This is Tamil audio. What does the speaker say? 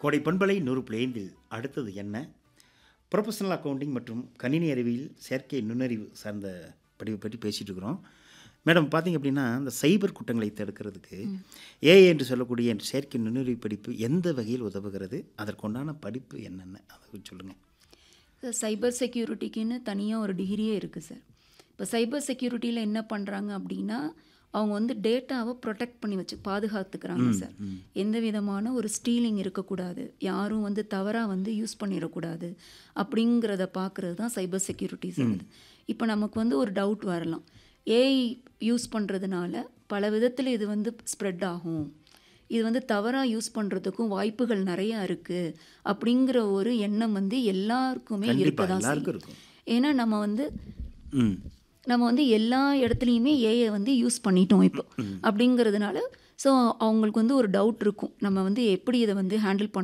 கோடை பண்பலை நூறு ஐந்தில் அடுத்தது என்ன ப்ரொஃபஷனல் அக்கவுண்டிங் மற்றும் கணினி அறிவியல் செயற்கை நுண்ணறிவு சார்ந்த படிவை பற்றி பேசிகிட்டு இருக்கிறோம் மேடம் பார்த்தீங்க அப்படின்னா இந்த சைபர் குற்றங்களை தடுக்கிறதுக்கு ஏஐ என்று சொல்லக்கூடிய இந்த செயற்கை நுண்ணறிவு படிப்பு எந்த வகையில் உதவுகிறது அதற்குண்டான படிப்பு என்னென்ன அதை சொல்லுங்கள் சைபர் செக்யூரிட்டிக்குன்னு தனியாக ஒரு டிகிரியே இருக்குது சார் இப்போ சைபர் செக்யூரிட்டியில் என்ன பண்ணுறாங்க அப்படின்னா அவங்க வந்து டேட்டாவை ப்ரொடெக்ட் பண்ணி வச்சு பாதுகாத்துக்கிறாங்க சார் எந்த விதமான ஒரு ஸ்டீலிங் இருக்கக்கூடாது யாரும் வந்து தவறாக வந்து யூஸ் பண்ணிடக்கூடாது அப்படிங்கிறத பார்க்குறது தான் சைபர் செக்யூரிட்டி சார் இப்போ நமக்கு வந்து ஒரு டவுட் வரலாம் ஏஐ யூஸ் பண்ணுறதுனால பல விதத்தில் இது வந்து ஸ்ப்ரெட் ஆகும் இது வந்து தவறாக யூஸ் பண்ணுறதுக்கும் வாய்ப்புகள் நிறையா இருக்குது அப்படிங்கிற ஒரு எண்ணம் வந்து எல்லாருக்குமே இருக்க கண்டிப்பாக தான் எல்லாருக்கும் இருக்கும் ஏன்னா நம்ம வந்து ம் நம்ம வந்து எல்லா இடத்துலையுமே ஏஐ வந்து யூஸ் பண்ணிட்டோம் இப்போ அப்படிங்கிறதுனால ஸோ அவங்களுக்கு வந்து ஒரு டவுட் இருக்கும் நம்ம வந்து எப்படி இதை வந்து ஹேண்டில் பண்ண